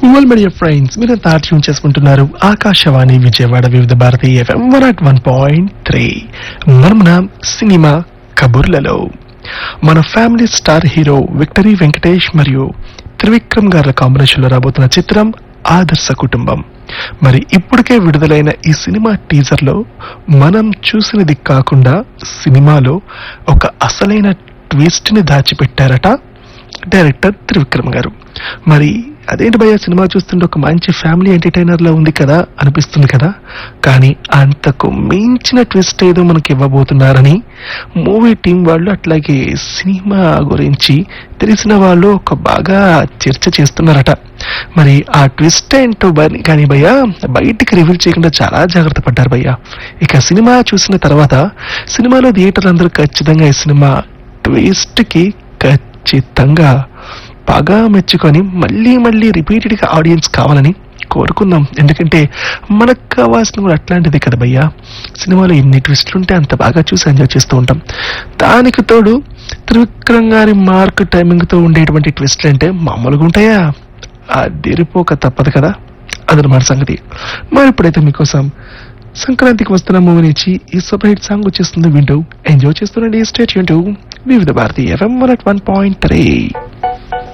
well media friends మీరు tune చేసుకుంటున్నారు Akashvani Vijayawada Vividh Bharati FM one at one point three మన cinema కబుర్లలో మన family star hero victory Venkatesh మరియు త్రివిక్రమ్ గారి కాంబినేషన్ లో రాబోతున్న చిత్రం ఆదర్శ కుటుంబం మరి ఇప్పటికే విడుదలైన ఈ సినిమా టీజర్ లో మనం చూసినది కాకుండా సినిమాలో ఒక అసలైన ట్విస్ట్ ని దాచిపెట్టారట డైరెక్టర్ త్రివిక్రమ్ గారు మరి అదేంటి భయ్య సినిమా చూస్తుంటే ఒక మంచి ఫ్యామిలీ ఎంటర్టైనర్ లో ఉంది కదా అనిపిస్తుంది కదా కానీ అంతకు మించిన ట్విస్ట్ ఏదో మనకి ఇవ్వబోతున్నారని మూవీ టీం వాళ్ళు అట్లాగే సినిమా గురించి తెలిసిన వాళ్ళు ఒక బాగా చర్చ చేస్తున్నారట మరి ఆ ట్విస్ట్ ఏంటో బని- కానీ భయ్య బయటికి రివీల్ చేయకుండా చాలా జాగ్రత్త పడ్డారు భయ్య ఇక సినిమా చూసిన తర్వాత సినిమాలో థియేటర్ అందరూ ఖచ్చితంగా ఈ సినిమా ట్విస్ట్ కి ఖచ్చితంగా బాగా మెచ్చుకొని మళ్ళీ మళ్ళీ రిపీటెడ్ గా ఆడియన్స్ కావాలని కోరుకుందాం ఎందుకంటే మనకు కావాల్సిన కూడా అట్లాంటిది కదా భయ్యా సినిమాలో ఎన్ని ట్విస్టులు ఉంటే అంత బాగా చూసి ఎంజాయ్ చేస్తూ ఉంటాం దానికి తోడు త్రివిక్రమ్ గారి మార్క్ టైమింగ్ తో ఉండేటువంటి ట్విస్ట్లు అంటే మామూలుగా ఉంటాయా అదిరిపోక తప్పదు కదా అదనమాట సంగతి మరి ఇప్పుడైతే మీకోసం సంక్రాంతికి వస్తున్న మూవీ నుంచి ఈ సూపర్ హిట్ సాంగ్ వచ్చేస్తుంది వింటూ ఎంజాయ్ చేస్తుండండి స్టేట్ వింటూ Vividh Bharati FM one point three